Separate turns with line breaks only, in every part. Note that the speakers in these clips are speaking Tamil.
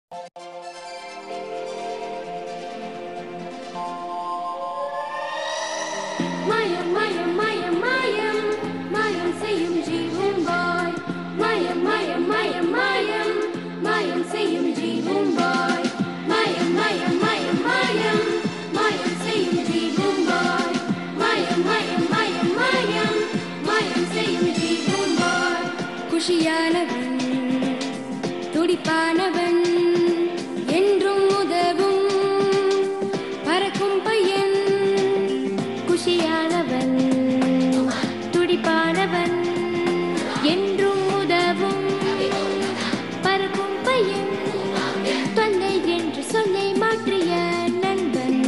மாயம் மாயம் மாயம் மாயம் மாயம் செய்யும் ஜீவம்பாய் மாயம் மாயம் மாயம் மாயம் மாயம் செய்யும் ஜீவம்பாய் மாயம் மாயம் மாயம் மாயம் மாயம் செய்யும் ஜீவம்பாய் மாயம் மாயம் மாயம் மாயம் மாயம் செய்யும் ஜீவம்பாய் குஷியானவன் துடிப்பானவன் என்றும் உதவும் பறக்கும் பையன் குஷியானவன் துடிப்பானவன் என்றும் உதவும் பறக்கும் பையன் தொல்லை என்று சொல்லை மாற்றிய நண்பன்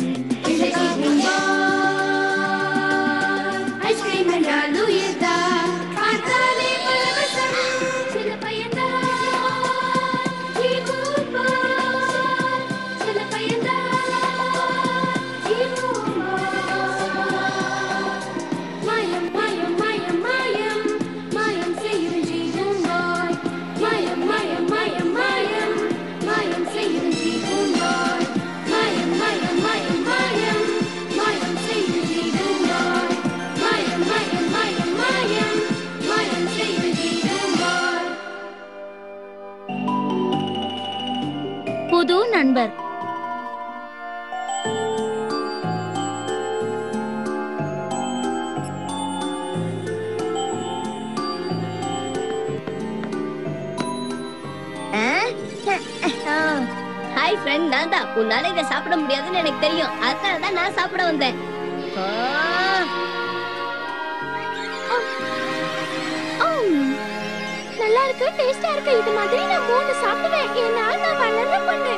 ஐஸ்கிரீம் என்றால் உயிர்தான் பார்த்தாலே பரவசம் சில பயன்தான் ஜீவன்பால். சில பயன்தான் ஜீவன்பால். மாயம் மாயம் மாயம் மாயம் மாயம் செய்யும் ஜீவன்பாய் மாயம் மாயம் மாயம் மாயம் மாயம் செய்யும் ஜீவன்பாய் மாயம் மாயம் மாயம் மாயம் மாயம் செய்யும் ஜீவன்பாய் மாயம் மாயம் மாயம் மாயம் மாயம் செய்யும் ஜீவன்பாய்
புது நண்பர்
ஹாய் ஃப்ரெண்ட் நான் தான் உன்னால இதை சாப்பிட முடியாதுன்னு எனக்கு தெரியும் அதனால தான் நான் சாப்பிட வந்தேன் ஆ,
நல்லா இருக்கு டேஸ்டா இருக்கு இது மாதிரி நான் மூணு சாப்பிடுவேன் ஏன்னா நான் வளர்ற பொண்ணு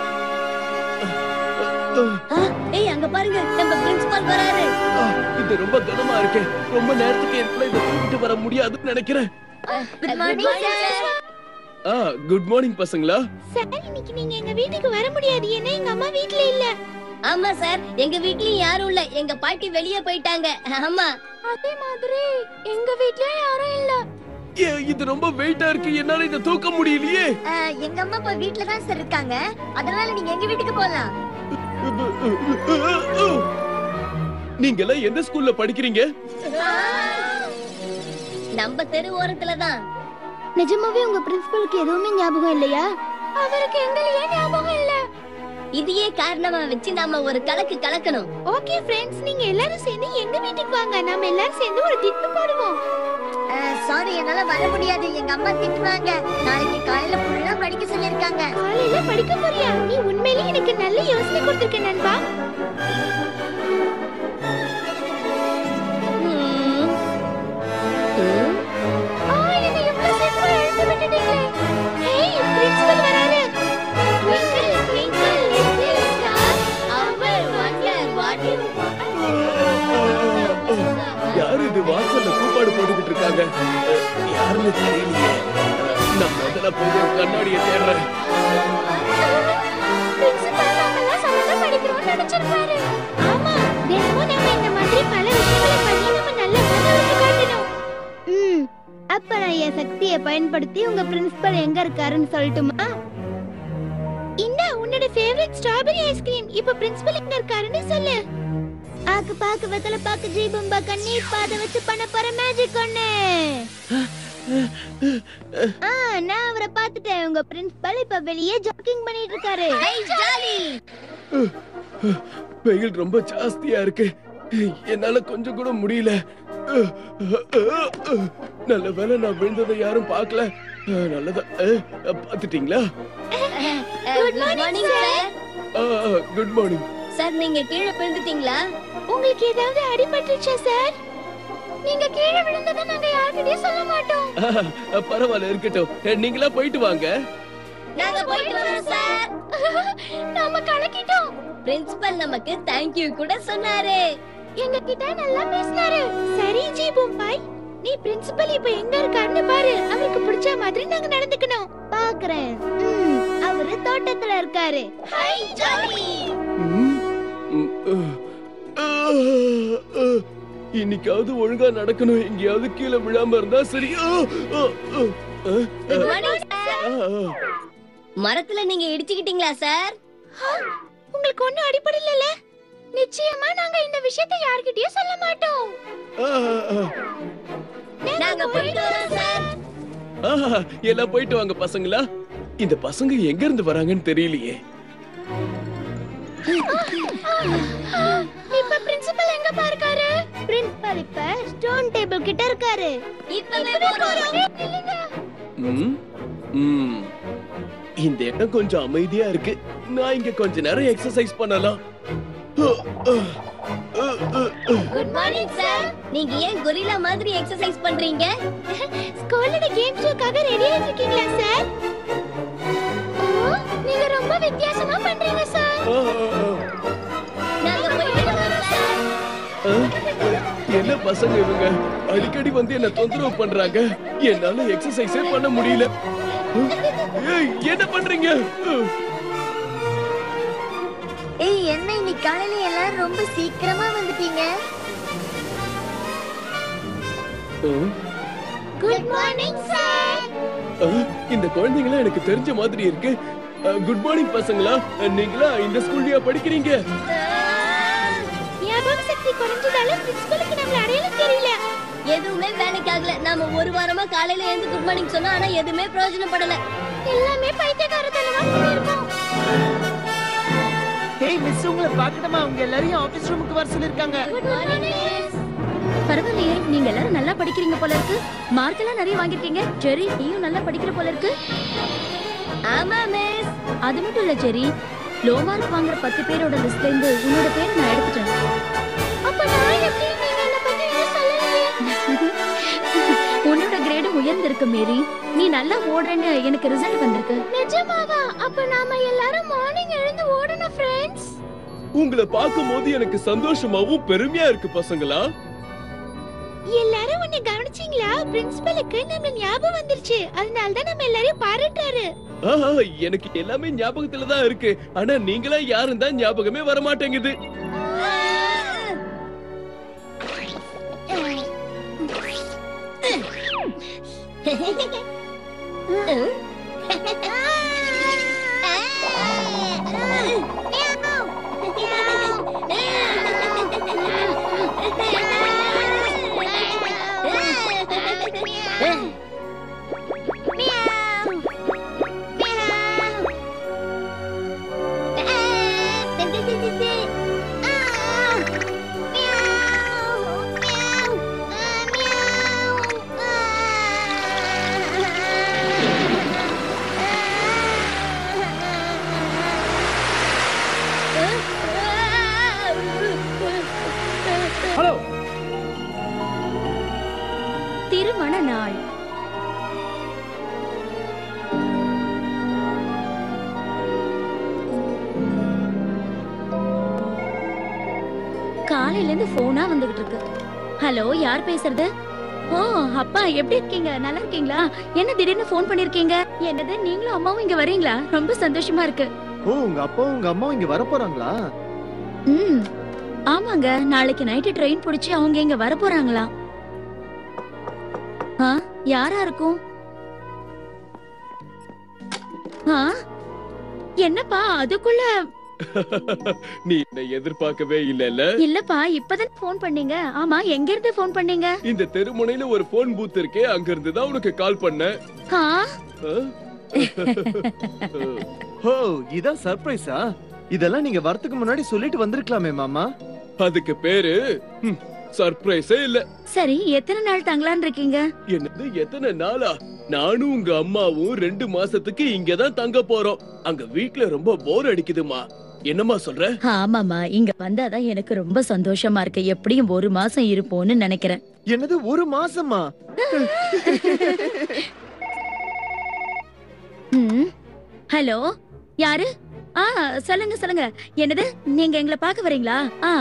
ஆ, ஏய் அங்க பாருங்க நம்ம பிரின்சிபால் வராரு
ஆ, இது ரொம்ப கனமா இருக்கு ரொம்ப நேரத்துக்கு என்னால இதை தூக்கிட்டு வர முடியாதுன்னு நினைக்கிறேன்
குட் மார்னிங் சார்
ஆ குட் மார்னிங் பசங்களா
சார் இன்னைக்கு நீங்க எங்க வீட்டுக்கு வர முடியாது ஏன்னா எங்க அம்மா வீட்ல இல்ல
ஆமா சார் எங்க வீட்லயும் யாரும் இல்ல எங்க பாட்டி வெளியே போயிட்டாங்க ஆமா
அதே மாதிரி எங்க வீட்லயும் யாரும் இல்ல
ஏ இது ரொம்ப வெயிட்டா இருக்கு என்னால இதை தூக்க முடியலையே
எங்க அம்மா அப்பா வீட்ல தான் சார் இருக்காங்க அதனால நீங்க எங்க வீட்டுக்கு போலாம்
நீங்க எல்லாம் எந்த ஸ்கூல்ல படிக்கிறீங்க
நம்ம தெரு ஓரத்துல தான்
நிஜமாவே உங்க பிரின்சிபலுக்கு எதுவுமே ஞாபகம் இல்லையா அவருக்கு எங்களையே ஞாபகம் இல்ல
இதையே காரணமா வச்சு நாம ஒரு கலக்கு கலக்கணும்
ஓகே ஃப்ரெண்ட்ஸ் நீங்க எல்லாரும் சேர்ந்து எங்க வீட்டுக்கு வாங்க நாம எல்லாரும் சேர்ந்து ஒரு திட்டு போடுவோம்
சாரி என்னால வர முடியாது எங்க அம்மா திட்டுவாங்க நாளைக்கு காலையில ஃபுல்லா படிக்க சொல்லிருக்காங்க
காலையில படிக்க போறியா நீ உண்மையிலேயே எனக்கு நல்ல யோசனை கொடுத்திருக்க நண்பா ஆ என்ன இவ்வளவு சீக்கிரமா எழுந்து விட்டுட்டீங்களே ஹேய் பிரின்சிபல் வராரு twinkle twinkle little star how I wonder what you
யாரு இது வாசல்ல கூப்பாடு போட்டுக்கிட்டு இருக்காங்க அஹ், யாருன்னு தெரியலையே அஹ், நான் முதல்ல போய் என் கண்ணாடியை தேடுறேன்
பிரின்சிபல் நாமெல்லாம் சமமா படிக்கிறோம்னு நினைச்சிருப்பாரு ஆமா தினமும் நம்ம இந்த மாதிரி பல விஷயங்களை பண்ணி நம்ம நல்ல முன்னேறி காட்டணும் ம் அப்ப நான் என் சக்தியை பயன்படுத்தி உங்க பிரின்சிபல் எங்க இருக்காருன்னு சொல்லட்டுமா இந்த உன்னோட ஃபேவரட் ஸ்ட்ராபெரி ஐஸ்கிரீம் இப்ப பிரின்சிபல் எங்க இருக்காருன்னு சொல்லு ஆக்கு பாக்கு வெத்தல பாக்கு ஜீபம்பா கண்ணீர் பாத வச்சு பண்ண போற மேஜிக் ஒண்ணு ஆ நான் அவரை பார்த்துட்டேன் உங்க பிரின்சிபல் இப்ப வெளியே ஜாக்கிங் பண்ணிட்டு இருக்காரு
ஜாலி
வெயில் ரொம்ப ஜாஸ்தியா இருக்கு என்னால கொஞ்சம் கூட முடியல நல்ல வேளை நான் விழுந்ததை யாரும் பார்க்கல அஹ், நல்லதா அஹ், பாத்துட்டீங்களா
good morning sir
good morning
sir நீங்க கீழே விழுந்துட்டீங்களா
உங்களுக்கு ஏதாவது அடிபட்டுச்சா சார் நீங்க கீழே விழுந்ததை நாங்க யார்கிட்டயும் சொல்ல மாட்டோம்
பரவாயில்ல இருக்கட்டும் அஹ், நீங்களா போயிட்டு வாங்க
நாங்க போயிட்டு வரோம் சார்
நாம கலக்கிட்டோம்
பிரின்சிபல் நமக்கு தேங்க்யூ கூட சொன்னாரு
எங்க கிட்ட நல்லா பேசினாரு சரி ஜி பாய் நீ பிரின்சிபல் இப்ப எங்க இருக்காருன்னு பாரு அவருக்கு பிடிச்ச மாதிரி நாங்க நடந்துக்கணும் பாக்குறேன் அவரு தோட்டத்துல இருக்காரு ஹை ஜாலி
ம், ம், அஹ், அஹ், அஹ். இன்னைக்காவது ஒழுங்கா நடக்கணும் எங்கேயாவது கீழே விழாம இருந்தா சரி அஹ், அஹ், அஹ், அஹ்,
குட் மார்னிங் சார்
அஹ், அஹ்.
மரத்துல நீங்க இடிச்சுக்கிட்டீங்களா சார்
உங்களுக்கு ஒண்ணும் அடிப்படல நிச்சயமா நாங்க இந்த விஷயத்தை யார்கிட்டயும் சொல்ல மாட்டோம்
ஆ, ஆ,
நாங்க போயிட்டு வரோம் சார்
ஆ, எல்லாம் போயிட்டு வாங்க பசங்களா இந்த பசங்க எங்க இருந்து வராங்கன்னு தெரியலையே
இப்ப பிரின்சிபல் எங்க பாருக்காரு பிரின்சிபல் இப்ப ஸ்டோன் டேபிள் கிட்ட இருக்காரு
இப்பவே போறோம்
ம், ம். இந்த இடம் கொஞ்சம் அமைதியா இருக்கு நான் இங்க கொஞ்ச நேரம் எக்ஸசைஸ் பண்ணலாம்
குட் மார்னிங் சார் நீங்க ஏன் கொரில்லா மாதிரி எக்ஸசைஸ் பண்றீங்க
ஸ்கூலோட கேம் ஷோக்காக ரெடி ஆயிட்டு இருக்கீங்களா சார் ஓ, நீங்க ரொம்ப வித்தியாசமா பண்றீங்க சார்
ஆ, ஆ, ஆ.
நாங்க போயிட்டு வரோம் சார்
ஆ, என்ன பசங்க இவங்க அடிக்கடி வந்து என்ன தொந்தரவு பண்றாங்க என்னால எக்ஸசைஸே பண்ண முடியல ஏய், என்ன பண்றீங்க
ஏய் என்ன இன்னைக்கு காலையில எல்லாரும் ரொம்ப சீக்கிரமா வந்துட்டீங்க
குட் மார்னிங் சார்
ஆ, இந்த குழந்தைங்களா எனக்கு தெரிஞ்ச மாதிரி இருக்கு குட் மார்னிங் பசங்களா நீங்களா இந்த ஸ்கூல்லயா படிக்கிறீங்க
ஞாபக சக்தி குறைஞ்சதால பிரின்சிபலுக்கு நம்மள அடையாளம் தெரியல
எதுவுமே வேலைக்கு ஆகல நாம ஒரு வாரமா காலையில எழுந்து குட் மார்னிங் சொன்னோம் ஆனா எதுவுமே பிரயோஜனப்படல
எல்லாமே பைத்தியக்காரத்தனமா பண்ணிருக்கோம்
ஹேய் மிஸ் உங்களை பார்க்கணுமா உங்க எல்லாரையும் ஆபீஸ் ரூமுக்கு வர சொல்லிருக்காங்க
குட் மார்னிங்
பரவாயில்லையே நீங்க எல்லாரும் நல்லா படிக்கிறீங்க போல இருக்கு மார்க் எல்லாம் நிறைய வாங்கிருக்கீங்க ஜெரி நீயும் நல்லா படிக்கிற போல இருக்கு ஆமா மிஸ் அது மட்டும் இல்ல ஜெரி லோ மார்க் வாங்குற பத்து பேரோட லிஸ்ட்ல இருந்து உன்னோட பேரை நான் எடுத்துட்டேன்
அப்ப நான் எப்படி நீங்க என்ன பத்தி எதுவும் சொல்லலையே
உன்னோட கிரேடும் உயர்ந்திருக்கு மேரி நீ நல்லா ஓடுறேன்னு எனக்கு ரிசல்ட் வந்திருக்கு
நிஜமாவா அப்ப நாம எல்லாரும் மார்னிங் எழுந்து ஓடணும் ஃப்ரெண்ட்ஸ்
உங்களை பார்க்கும்போது எனக்கு சந்தோஷமாவும் பெருமையா இருக்கு பசங்களா
எல்லாரும் உன்னை கவனிச்சீங்களா பிரின்சிபலுக்கு நம்ம ஞாபகம் வந்துருச்சு அதனால தான் நம்ம எல்லாரையும் பாராட்டுறாரு
ஆஹா, எனக்கு எல்லாமே ஞாபகத்துல தான் இருக்கு ஆனா நீங்களா யாரும் தான் ஞாபகமே வர மாட்டேங்குது
ஹலோ
திருமண நாள் காலையில இருந்து போனா வந்துகிட்டு இருக்கு ஹலோ யார் பேசுறது ஓ அப்பா எப்படி இருக்கீங்க நல்லா இருக்கீங்களா என்ன திடீர்னு ஃபோன் பண்ணிருக்கீங்க என்னது நீங்களும் அம்மாவும் இங்க வரீங்களா ரொம்ப சந்தோஷமா இருக்கு
ஓ உங்க அப்பாவும் உங்க அம்மாவும் இங்க வர போறாங்களா
ம் ஆமாங்க நாளைக்கு நைட்டு ட்ரெயின் பிடிச்சி அவங்க இங்க வர போறாங்களா ஆ யாரா இருக்கும் ஆ என்னப்பா அதுக்குள்ள
நீ என்ன எதிர்பார்க்கவே இல்லல்ல
இல்லப்பா இப்பதான் ஃபோன் பண்ணீங்க ஆமா எங்க இருந்து ஃபோன் பண்ணீங்க
இந்த தெருமுனையில ஒரு போன் பூத் இருக்கே அங்க இருந்து தான் உனக்கு கால் பண்ணேன்
ஆ
ஆ?
ஓ இதான் சர்ப்ரைஸா இதெல்லாம் நீங்க வரதுக்கு முன்னாடி சொல்லிட்டு வந்திருக்கலாமே மாமா
அதுக்கு பேரு சர்ப்ரைஸே இல்ல
சரி எத்தனை நாள் தங்கலான் இருக்கீங்க
என்னது எத்தனை நாளா நானும் உங்க அம்மாவும் ரெண்டு மாசத்துக்கு இங்கதான் தங்க போறோம் அங்க வீட்ல ரொம்ப போர் அடிக்குதுமா என்னம்மா சொல்ற
ஆமாமா இங்க வந்தாதான் எனக்கு ரொம்ப சந்தோஷமா இருக்கு எப்படியும் ஒரு மாசம் இருப்போம்னு நினைக்கிறேன்
என்னது ஒரு மாசமா
ம். ஹலோ யாரு ஆ சொல்லுங்க சொல்லுங்க என்னது நீங்க எங்களை பார்க்க வரீங்களா ஆ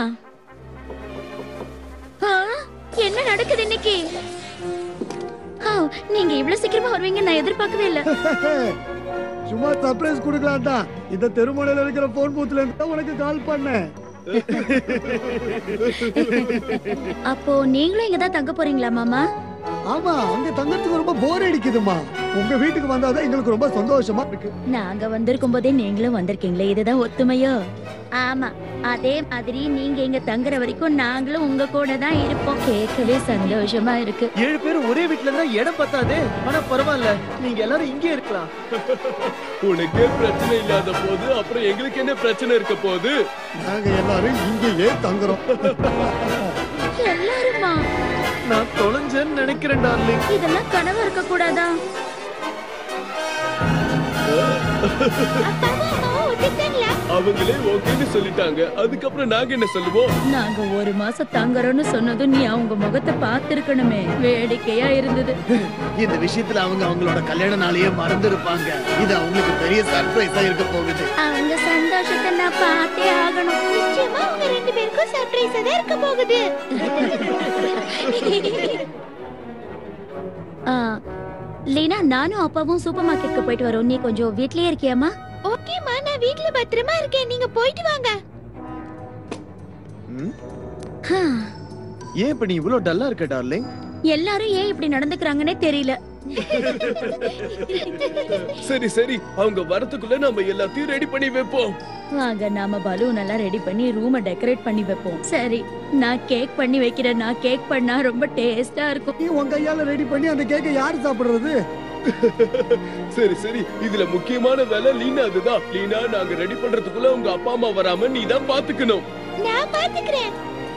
ஆ, என்ன நடக்குது இன்னைக்கு ஆ, நீங்க இவ்வளவு சீக்கிரமா வருவீங்க நான் எதிர்பார்க்கவே இல்ல
சும்மா சர்ப்ரைஸ் கொடுக்கலாம் தான் இந்த தெருமுனையில இருக்கிற போன் பூத்துல இருந்து தான் உனக்கு கால் பண்ணேன்
அப்போ நீங்களும் இங்க தான் தங்க போறீங்களா மாமா
ஆமா அங்க தங்கறதுக்கு ரொம்ப போர் அடிக்குதுமா உங்க வீட்டுக்கு வந்தாதான் எங்களுக்கு ரொம்ப சந்தோஷமா இருக்கு
நாங்க வந்திருக்கும் போதே நீங்களும் வந்திருக்கீங்களே இதுதான் ஒத்துமையோ ஆமா அதே மாதிரி நீங்க இங்க தங்குற வரைக்கும் நாங்களும் உங்க கூட தான் இருப்போம் கேட்கவே சந்தோஷமா இருக்கு
ஏழு பேரும் ஒரே வீட்ல இருந்தா இடம் பத்தாதே ஆனா பரவாயில்ல நீங்க எல்லாரும் இங்கே இருக்கலாம்
உனக்கே பிரச்சனை இல்லாத போது அப்புறம் எங்களுக்கு என்ன பிரச்சனை இருக்க போகுது
நாங்க எல்லாரும் இங்கேயே தங்குறோம்
எல்லாருமா
நான் தொலைஞ்சேன்னு நினைக்கிறேன் டார்லிங்
இதெல்லாம் கனவு இருக்க கூடாதா
அப்பாவும் அம்மாவும் ஒத்துக்கிட்டாங்களா
அவங்களே ஓகேன்னு சொல்லிட்டாங்க அதுக்கப்புறம் நாங்க என்ன சொல்லுவோம்
நாங்க ஒரு மாசம் தங்குறோம்னு சொன்னதும் நீ அவங்க முகத்தை பார்த்திருக்கணுமே வேடிக்கையா இருந்தது
இந்த விஷயத்துல அவங்க அவங்களோட கல்யாண நாளையே மறந்து இருப்பாங்க இது அவங்களுக்கு பெரிய சர்ப்ரைஸா இருக்க போகுது
அவங்க சந்தோஷத்தை நான் பார்த்தே ஆகணும்
நிச்சயமா உங்க ரெண்டு பேருக்கும் சர்ப்ரைஸா தான் இருக்க போகுது
ஆ, லீனா நானும் அப்பாவும் சூப்பர் மார்க்கெட்க்கு போயிட்டு வரோம் நீ கொஞ்சம் வீட்லயே இருக்கியாமா
ஓகேம்மா நான் வீட்ல பத்திரமா இருக்கேன் நீங்க போயிட்டு வாங்க
ம்? ஏன் இப்ப நீ இவ்வளவு டல்லா இருக்க டார்லிங்
எல்லாரும் ஏன் இப்படி நடந்துக்கிறாங்கன்னே தெரியல
சரி சரி அவங்க வரதுக்குள்ள நம்ம எல்லாத்தையும் ரெடி பண்ணி வைப்போம்
வாங்க நாம பலூன் எல்லாம் ரெடி பண்ணி ரூமை டெக்கரேட் பண்ணி வைப்போம் சரி நான் கேக் பண்ணி வைக்கிறேன் நான் கேக் பண்ணா ரொம்ப டேஸ்டா இருக்கும்
நீ உன் கையால ரெடி பண்ணி அந்த கேக்கை யாரு சாப்பிடுறது
சரி சரி இதுல முக்கியமான வேலை லீனா அதுதான் லீனா நாங்க ரெடி பண்றதுக்குள்ள உங்க அப்பா அம்மா வராம நீ தான் பாத்துக்கணும்
நான் பாத்துக்கிறேன்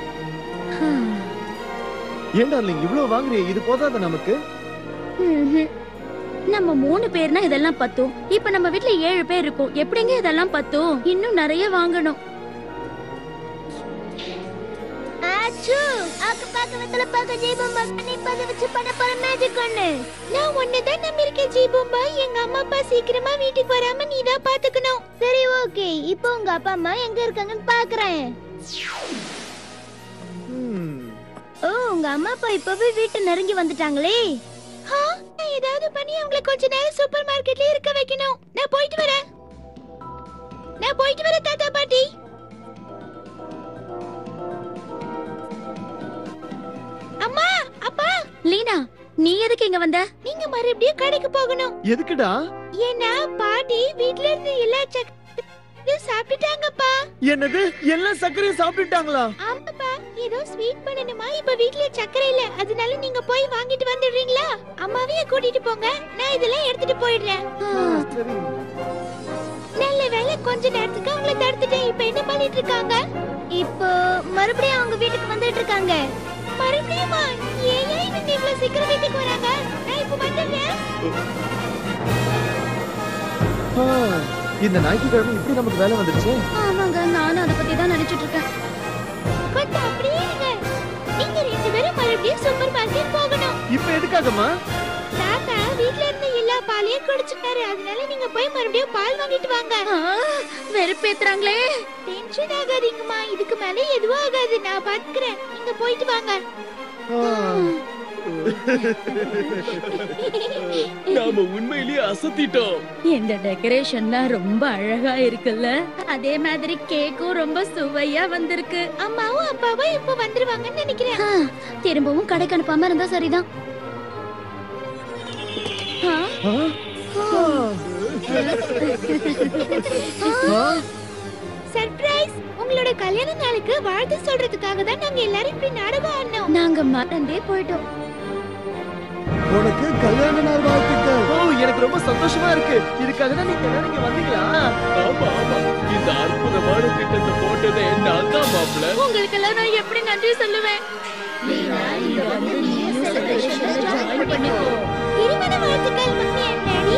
ஏன் டார்லிங் இவ்வளவு வாங்குறியே இது போதாத நமக்கு
ம்ஹும். நம்ம மூணு பேர்னா இதெல்லாம் பத்தும் இப்ப நம்ம வீட்ல ஏழு பேர் இருக்கோம் எப்படிங்க இதெல்லாம் பத்தும் இன்னும் நிறைய வாங்கணும்
ஆச்சு ஆக்கு பாக்க வெத்தல பாக்க ஜீபம்பா கண்ணி பாக்க வச்சு பண்ண போற மேஜிக் ஒண்ணு நான் ஒண்ணுதான் நம்பி இருக்கேன் ஜீபம்பா எங்க அம்மா அப்பா சீக்கிரமா வீட்டுக்கு வராம நீ தான் பாத்துக்கணும் சரி ஓகே இப்போ உங்க அப்பா அம்மா எங்க இருக்காங்கன்னு பாக்குறேன்
ம்.
ஓ உங்க அம்மா அப்பா இப்பவே வீட்டு நெருங்கி வந்துட்டாங்களே நான் ஏதாவது பண்ணி அவங்கள கொஞ்ச நேரம் சூப்பர் மார்க்கெட்ல இருக்க வைக்கணும் நான் போயிட்டு வரேன் நான் போயிட்டு வரேன் தாத்தா பாட்டி அம்மா அப்பா
லீனா நீ எதுக்கு இங்க வந்த
நீங்க மறுபடியும் கடைக்கு போகணும்
எதுக்குடா
ஏன்னா பாட்டி வீட்ல இருந்து எல்லா சக்கரையும் சாப்பிட்டுட்டாங்கப்பா
என்னது எல்லா சர்க்கரையும் சாப்பிட்டுட்டாங்களா
ஆமாப்பா ஏதோ ஸ்வீட் பண்ணணுமா இப்ப வீட்ல சக்கரை இல்ல அதனால நீங்க போய் வாங்கிட்டு வந்துடுறீங்களா அம்மாவையும் கூட்டிட்டு போங்க நான் இதெல்லாம் எடுத்துட்டு போயிடுறேன்
சரி
நல்ல வேளை கொஞ்ச நேரத்துக்கு அவங்கள தடுத்துட்டேன் இப்ப என்ன பண்ணிட்டு இருக்காங்க இப்போ மறுபடியும் அவங்க வீட்டுக்கு வந்துட்டு இருக்காங்க மறுபடியுமா ஏன் ஏன் இவங்க இவ்வளவு சீக்கிரம் வீட்டுக்கு வராங்க நான் இப்ப வந்துடுறேன்
ஆ, இந்த ஞாயிற்றுக்கிழமை இப்படி நமக்கு வேலை வந்துருச்சு
ஆமாங்க நானும் அதை பத்தி தான் நினைச்சிட்டு இருக்கேன்
கொஞ்சம் அப்படியே இருங்க நீங்க ரெண்டு பேரும் மறுபடியும் சூப்பர் மார்க்கெட் போகணும்
இப்ப எதுக்காகமா
தாத்தா வீட்ல இருந்து எல்லா பாலையும் குடிச்சுட்டாரு அதனால நீங்க போய் மறுபடியும் பால் வாங்கிட்டு வாங்க
ஆ, வெறுப்பேத்துறாங்களே
டென்ஷன் ஆகாதீங்கம்மா இதுக்கு மேல எதுவும் ஆகாது நான் பாத்துக்கிறேன் நீங்க போயிட்டு வாங்க
நாம உண்மையிலேயே அசத்திட்டோம்
இந்த டெக்கரேஷன்லாம் ரொம்ப அழகா இருக்குல்ல அதே மாதிரி கேக்கும் ரொம்ப சுவையா வந்திருக்கு
அம்மாவும் அப்பாவும் இப்ப வந்துருவாங்கன்னு நினைக்கிறேன்
ஆ, திரும்பவும் கடைக்கு அனுப்பாம இருந்தா சரிதான் ஆ,
சர்ப்ரைஸ் உங்களோட கல்யாண நாளுக்கு வாழ்த்து சொல்றதுக்காக தான் நாங்க எல்லாரும் இப்படி நாடகம் ஆடினோம்
நாங்க மறந்தே போயிட்டோம்
உனக்கு கல்யாண நாள் வாழ்த்துக்கள்
ஓ எனக்கு ரொம்ப சந்தோஷமா இருக்கு இதுக்காக தான் நீங்க எல்லாரும் இங்க வந்தீங்களா
ஆமா ஆமா இந்த அற்புதமான திட்டத்தை போட்டதே நான் தான் மாப்பிள்ள
உங்களுக்கெல்லாம் நான் எப்படி நன்றி சொல்லுவேன்
திருமண வாழ்த்துக்கள் மம்மி அண்ட் டாடி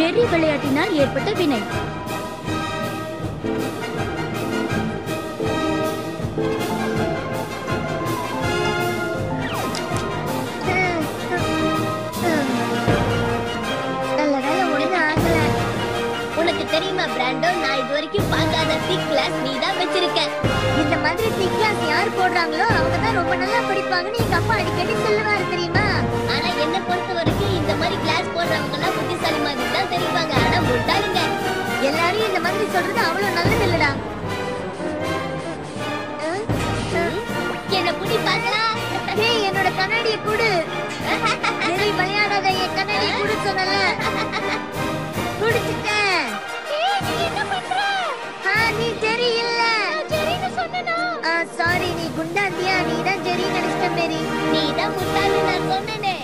ஜெர்ரி விளையாட்டினால் ஏற்பட்ட வினை
நல்ல வேலை ஒண்ணு ஆகல உனக்கு தெரியுமா பிராண்டோ நான் இது வரைக்கும் பார்க்காத திக் கிளாஸ் நீ தான் வச்சிருக்க இந்த மாதிரி திக் கிளாஸ் யார் போடுறாங்களோ அவங்க தான் ரொம்ப நல்லா படிப்பாங்கன்னு எங்க அப்பா அடிக்கடி சொல்லுவாரு தெரியுமா ஆனா என்ன பொறுத்த வரைக்கும் இந்த மாதிரி கிளாஸ் போடுறவங்க எல்லாம் புத்திசாலி மாதிரி தான் தெரிவாங்க ஆனா முட்டாளுங்க எல்லாரும் இந்த மாதிரி சொல்றது அவ்வளவு நல்லது இல்லடா என்ன புடி பார்க்கலாம் ஏய் என்னோட கண்ணாடியை கொடு சரி விளையாடாத என் கண்ணாடி கொடு சொன்னல குடிச்சிட்டேன் ஆ, நீ ஜெரி இல்ல சாரி நீ குண்டாந்தியா நீ தான் ஜெரி நினைச்சிட்ட மேரி நீ தான் முட்டாளு நான் சொன்னனே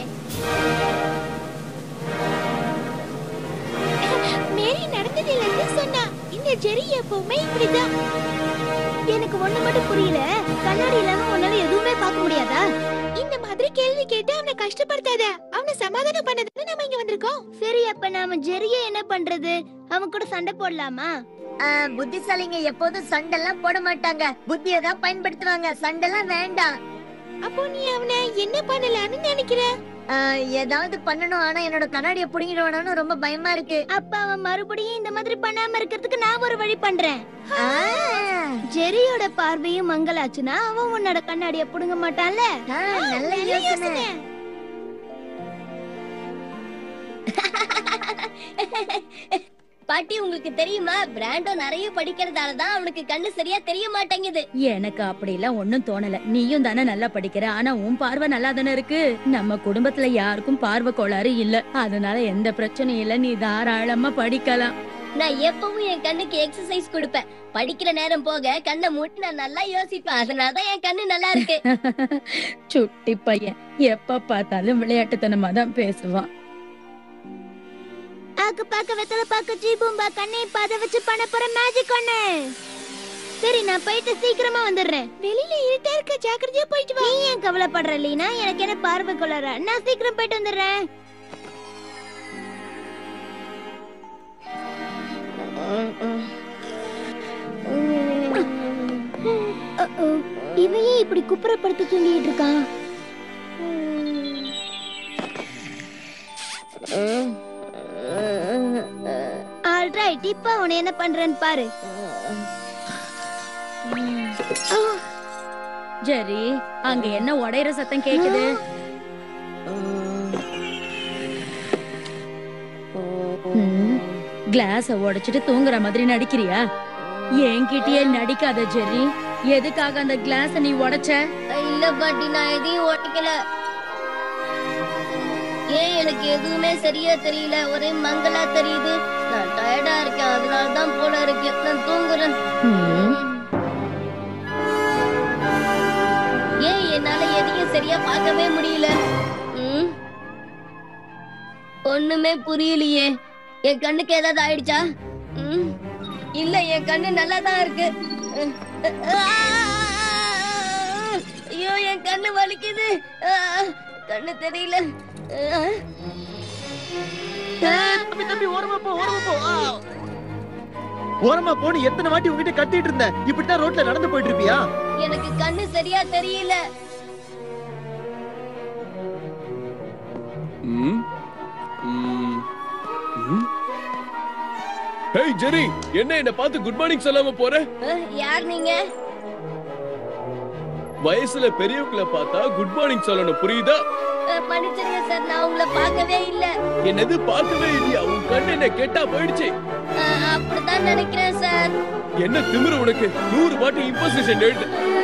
மேரி நடந்ததில்ல இருந்து சொன்னா இந்த ஜெரி எப்பவுமே இப்படிதான்
எனக்கு ஒண்ணு மட்டும் புரியல கண்ணாடி இல்லாம உன்னால எதுவுமே பார்க்க முடியாதா
இந்த மாதிரி கேள்வி கேட்டு அவனை கஷ்டப்படுத்தாத அவனை சமாதானம் பண்ணதுன்னு நம்ம இங்க வந்திருக்கோம்
சரி அப்ப நாம ஜெரிய என்ன பண்றது அவன் கூட சண்டை போடலாமா புத்திசாலிங்க எப்போதும் சண்டை எல்லாம் போட மாட்டாங்க புத்தியை தான் பயன்படுத்துவாங்க சண்டை எல்லாம் வேண்டாம்
அப்போ நீ அவனை என்ன பண்ணலாம்னு நினைக்கிற
ஏதாவது பண்ணணும் ஆனா என்னோட கண்ணாடிய புடிங்கிடுவானு ரொம்ப பயமா இருக்கு அப்ப அவன் மறுபடியும் இந்த மாதிரி பண்ணாம இருக்கிறதுக்கு நான் ஒரு வழி பண்றேன் ஜெரியோட பார்வையும் மங்கலாச்சுன்னா அவன் உன்னோட கண்ணாடிய புடுங்க மாட்டான்ல நல்ல யோசனை
பாட்டி உங்களுக்கு தெரியுமா பிராண்டோ நிறைய படிக்கிறதால தான் அவனுக்கு கண்ணு சரியா தெரிய மாட்டேங்குது
எனக்கு அப்படிலாம் ஒண்ணும் தோணல நீயும் தானே நல்லா படிக்கிற ஆனா உன் பார்வை நல்லா தானே இருக்கு நம்ம குடும்பத்துல யாருக்கும் பார்வை கோளாறு இல்ல அதனால எந்த பிரச்சனையும் இல்ல நீ தாராளமா படிக்கலாம்
நான் எப்பவும் என் கண்ணுக்கு எக்ஸசைஸ் கொடுப்பேன் படிக்கிற நேரம் போக கண்ணை மூடி நான் நல்லா யோசிப்பேன் அதனாலதான் என் கண்ணு நல்லா இருக்கு
சுட்டி பையன் எப்ப பார்த்தாலும் விளையாட்டுத்தனமா தான் பேசுவான்
ஆக்கு பாக்க வெத்தல பாக்க ஜீபூம்பா கண்ணை பத வச்சு பண்ண போற மேஜிக் ஒண்ணு சரி நான் போயிட்டு சீக்கிரமா வந்துடுறேன்
வெளியில இருட்டா இருக்க ஜாக்கிரதையா போயிட்டு வா
நீ ஏன் கவலைப்படுற லீனா எனக்கு என்ன பார்வை கொள்ளற நான் சீக்கிரம் போயிட்டு வந்துடுறேன் அ-ஓ, இவன் ஏன் இப்படி குப்புறப்படுத்தி தூங்கிட்டு இருக்கான் ஆல்ரைட் இப்ப அவனை என்ன பண்றேன்னு பாரு
ஜெரி அங்க என்ன உடையிற சத்தம் கேக்குது கிளாஸ உடைச்சிட்டு தூங்குற மாதிரி நடிக்கிறியா என்கிட்டயே நடிக்காத ஜெரி எதுக்காக அந்த கிளாஸ நீ உடைச்ச
இல்ல பாட்டி நான் எதையும் ஓட்டிக்கல ஏன் எனக்கு எதுவுமே சரியா தெரியல ஒரே மங்களா தெரியுது நான் டயர்டா இருக்கேன் அதனால தான் போல இருக்கு நான் தூங்குறேன்
ம்,
ஏன் என்னால எதையும் சரியா பார்க்கவே முடியல ம்? ஒண்ணுமே புரியலையே என் கண்ணுக்கு ஏதாவது ஆயிடுச்சா ம்? இல்ல என் கண்ணு நல்லா தான் இருக்கு ஐயோ என் கண்ணு வலிக்குது ஆ, கண்ணு தெரியல ஆ.
தம்பி தம்பி ஓரமா போ ஓரமா போ ஆ. ஓரமா போன்னு எத்தனை வாட்டி உங்ககிட்ட கத்திட்டு இருந்தேன் இப்படித்தான் ரோட்ல நடந்து போயிட்டு இருப்பியா
எனக்கு கண்ணு சரியா தெரியல
ம்? ம். ம்? ஹேய் ஜெரி என்ன என்ன பார்த்து குட் மார்னிங் சொல்லாம போற
ஆ, யார் நீங்க
வயசுல பெரியவங்கள பார்த்தா குட் மார்னிங் சொல்லணும் புரியுதா
ஆ, மன்னிச்சிடுங்க சார் நான் உங்களை பார்க்கவே இல்ல
என்னது பார்க்கவே இல்லையா உன் கண்ணு என்ன கெட்டா போயிடுச்சு
ஆ, அப்படிதான் நினைக்கிறேன் சார்
என்ன திமிரு உனக்கு நூறு வாட்டி இம்போசிஷன் எழுது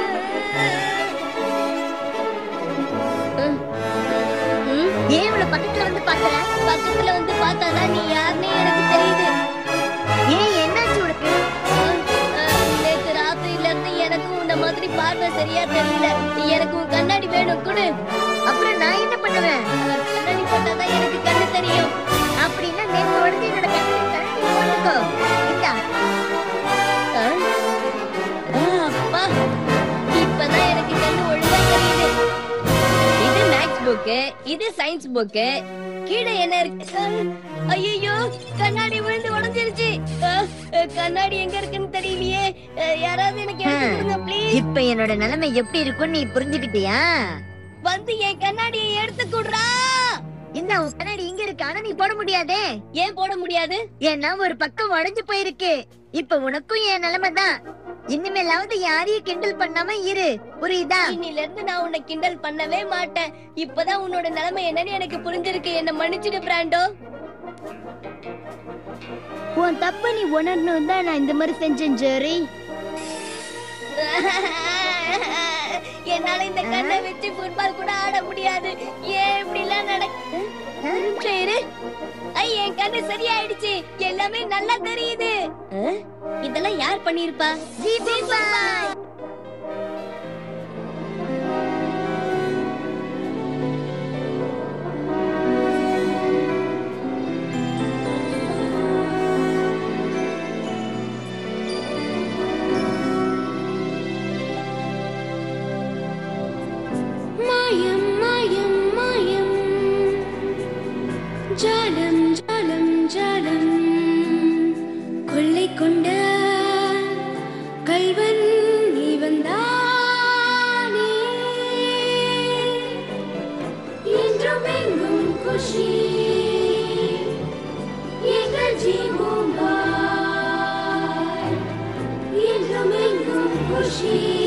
ம்?
ஏன் இவ்வளவு பக்கத்துல வந்து பாக்குற
பக்கத்துல வந்து பார்த்தாதான் நீ யாருன்னே எனக்கு தெரியுது
ஏன் என்னாச்சு உனக்கு
ஆ, நேத்து ராத்திரியில இருந்து எனக்கும் உன்ன மாதிரி பார்வை சரியா தெரியல எனக்கு உன் கண்ணாடி வேணும் கொடு
அப்புறம் நான் என்ன பண்ணுவேன்
ஆ, கண்ணாடி போட்டாதான் எனக்கு கண்ணு தெரியும்
அப்படின்னா நேத்து உடனே என்னோட கண்ணாடி தரேன், நீ போட்டுக்கோ இந்தா.
ஆ? ஆ, அப்பா இப்பதான் எனக்கு கண்ணு ஒழுங்கா தெரியுது இது மேக்ஸ் புக்கு இது சயின்ஸ் புக்கு கீழே என்ன இருக்கு ஐயோ கண்ணாடி விழுந்து உடைஞ்சிருச்சு அஹ், அஹ், கண்ணாடி எங்க இருக்குன்னு தெரியலையே அஹ், யாராவது எனக்கு எடுத்து கொடுங்க ப்ளீஸ்
இப்ப என்னோட நிலைமை எப்படி இருக்கும்னு நீ புரிஞ்சுக்கிட்டியா
வந்து என் கண்ணாடியை எடுத்து குடுறா
இந்த உன் கண்ணாடி இங்க இருக்கு ஆனா நீ போட முடியாதே
ஏன் போட முடியாது
ஏன்னா ஒரு பக்கம் உடைஞ்சு போயிருக்கு இப்ப உனக்கும் என் நிலைமை தான் இனிமேலாவது யாரையும் கிண்டல் பண்ணாம இரு புரியுதா
இன்னில இருந்து நான் உன்னை கிண்டல் பண்ணவே மாட்டேன் இப்பதான் உன்னோட நிலைமை என்னன்னு எனக்கு புரிஞ்சிருக்கு என்ன மன்னிச்சிடு பிராண்டோ
உன் தப்ப நீ உணரணும் தான் நான் இந்த மாதிரி செஞ்சேன் ஜெரி
என்னால இந்த கண்ணை வச்சு ஃபுட்பால் கூட ஆட முடியாது ஏன் இப்படி எல்லாம் நடக்கு ஒரு நிமிஷம் இரு. ஐ என் கண்ணு சரியாயிடுச்சு எல்லாமே நல்லா தெரியுது அஹ், இதெல்லாம் யார் பண்ணிருப்பா
மாயம் மாயம் மாயம் ஜாலம் ஜாலம் ஜாலம் கொள்ளை கொண்ட கல்வன் நீ வந்தானே என்றும் எங்கும் குஷி எங்கள் ஜீவோம் என்றும் எங்கும் குஷி